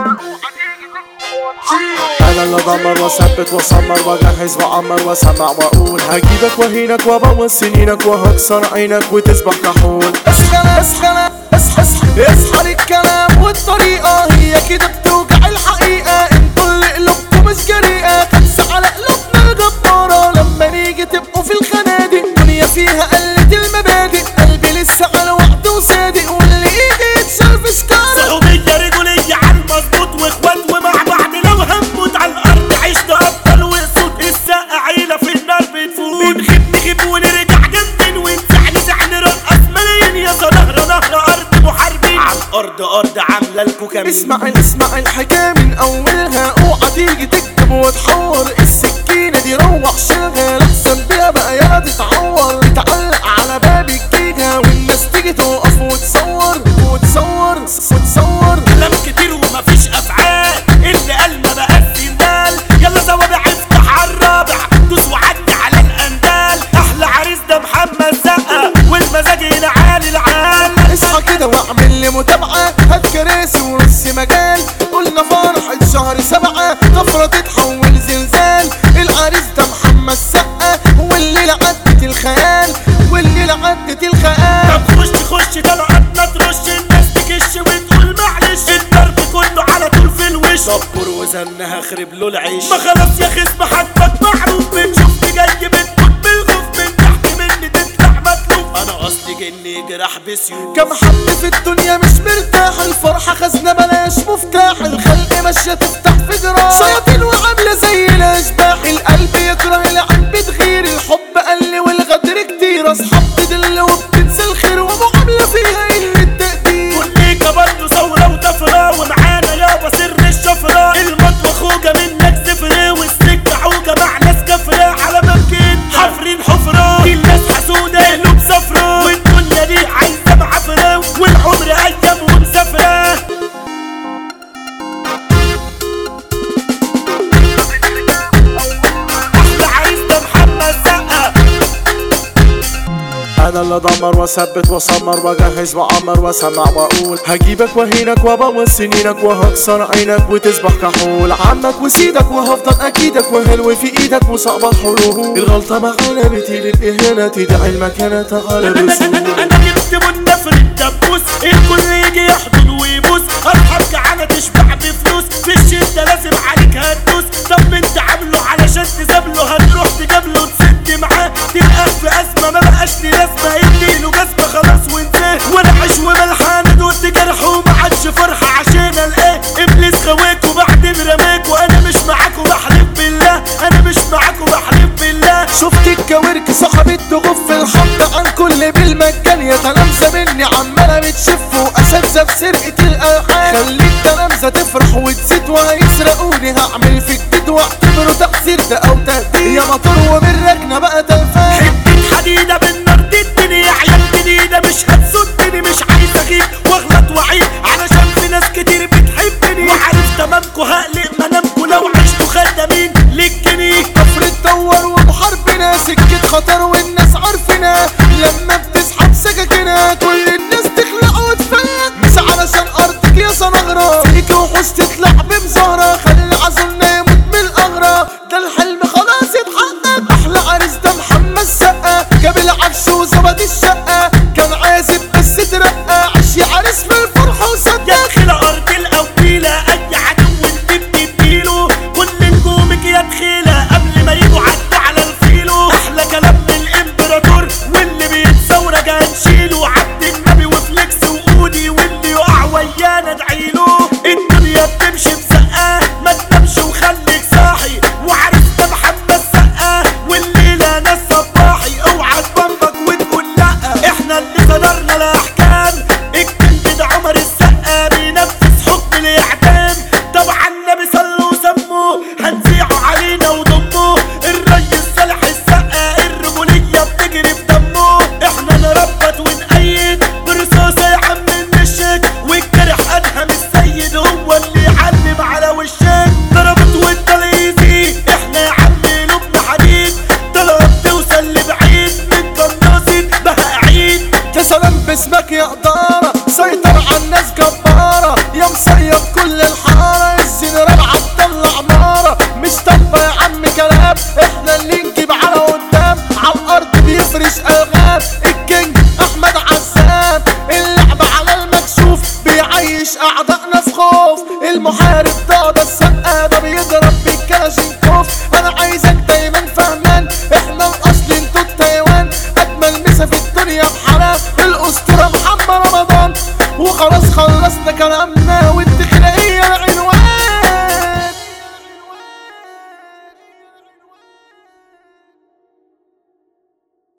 انا اللي ادمر واثبت واصمر واجهز واعمر واسمع واقول هجيبك واهينك وابوظ سنينك وهكسر عينك وتصبح كحول اسخن اسخن اصحى اصحى اصحى للكلام والطريقة هي كده بتوجع الحقيقة انتوا اللي قلوبكم مش جريئة خمسة على قلوبنا الجبارة لما نيجي تبقوا في الخنادق دنيا فيها قلة المبادئ قلبي لسه على وعد وصادق واللي يجي يتشال في شكارة صحوبية رجولية على المظبوط واخوات ومع بعض لو هموت على الارض عشنا ابطال واسود الساقة عيلة في النار بتفوت بنخيب نخيب ونرجع جامدين ونزعل زعل رقص ملايين يا نهر نهر ارض محاربين على الارض ارض عاملة لكو كمين اسمع اسمع الحكاية من أولها اوعى تيجي تكتب وتحور السكينة دي روح شيلها لحسن بيها بقى يا تتعور تعلق على باب الجيجا والناس تيجي تقف وتصور وتصور وتصور كلام كتير ومفيش افعال اللي قال ما بقاش سندال يلا زوابع افتح على الرابع دوس وعدي على الاندال احلى عريس ده محمد زقه والمزاج هنا عالي العال اصحى كده واعمل لي متابعة هات كراسي ورص مجال قلنا فرحة شهر سبعة طفرة تتحول زلزال العريس ده محمد سقة والليلة عدت الخيال والليلة عدت الخيال طب خش خش طلعتنا ترش الناس تكش وتقول معلش الضرب كله على طول في الوش صبر وزنها خرب له العيش ما خلاص يا خصم حدك معروف بتشوفني جاي بتموت بالخوف من تحت مني تطلع مكلوف انا اصلي جني جراح بسيوف كم حد في الدنيا مش مرتاح الفرحة خزنة بلاش مفتاح الخلق ماشية تفتح في جراح شياطين وعاملة زي الأشباح القلب يكره العين بتغير الحب قل والغدر كتير أصحاب تدل وبتنسى الخير ومعاملة فيها قلة تقدير كل كبرنا ثورة وطفرة ومعانا يابا سر الشفرة المطوى خوجة منك زفرة والسكة عوجة مع ناس كفرة على ممكن حفرين حفرة الناس حسودة قلوب صفرة والدنيا دي عايزة معفرة والعمر أيام ومسافرة أحلى عريس ده محمد سقا انا اللي ادمر واثبت واصمر واجهز واعمر واسمع واقول هجيبك واهينك وابوظ سنينك وهكسر عينك وتصبح كحول عمك وسيدك وهفضل اكيدك وهلو في ايدك وصعب الحلول الغلطة معانا بتيجي الاهانة تدعي المكانة تعالى انا بسهولة انا جبت بنا في الدبوس الكل يجي يحضن ويبوس ارحم جعانه تشبع بفلوس في الشده لازم عليك هتدوس طب انت عامله علشان تسابله هتروح تجابله وتسد معاه تلقاه في ازمه ما بقاش لي لازمه اديله جزمه خلاص وانتهى ونعش وملحان دوت جرح وما عادش فرحه عشان الاقيه ابليس خواك وبعدين رماك وانا مش معاك وبحلف بالله انا مش معاك وبحلف بالله شفت الكوارك صاحبة تغف الحمد عن كل بالمجان يا تلامذة مني عمالة بتشف وأساتذة في سرقة الألحان خلي التلامذة تفرح وتزيد وهيسرقوني هعمل في جديد واعتبره تأثير ده أو تهديد يا مطر ومن ركنة بقى تلفان حتة حديدة بالنار تدني يا عيال جديدة مش هتسدني مش عايز اغيب واغلط واعيد علشان في ناس كتير بتحبني وعارف تمامكو هقلق منامكو لو عشتوا خدامين للجنيه كفر تدور وبحربنا سكة خطر والناس عارفنا لما بتسحب سكاكنا كل الناس تخلع وتفلت مش علشان أرضك يا صنغرة فيك وحوش تطلع بمزهرة خلي عزلنا يموت من الأغرى ده الحلم خلاص يتحقق أحلى عريس ده محمد سقا جاب العفش وظبط الشقة كان عازب بس ترقى عش يا عريس في الفرحة يا وصدق دخيلة أرض الأوليلة أي عدو انت بتديله كل نجومك يا دخيلة قبل ما يجوا عدوا على الفيلو أحلى كلام من الإمبراطور واللي بيتصور هنشيله عبد النبي وفليكس وأودي واللي يقع ويانا ادعيله الدنيا بتمشي بزقة بره بيضرب بالكلاشينكوف انا عايزك دايما فهمان احنا الاصل انتوا التايوان اجمل مسا في الدنيا بحرام الاسطوره محمد رمضان وخلاص خلصنا كلامنا وانت خلقت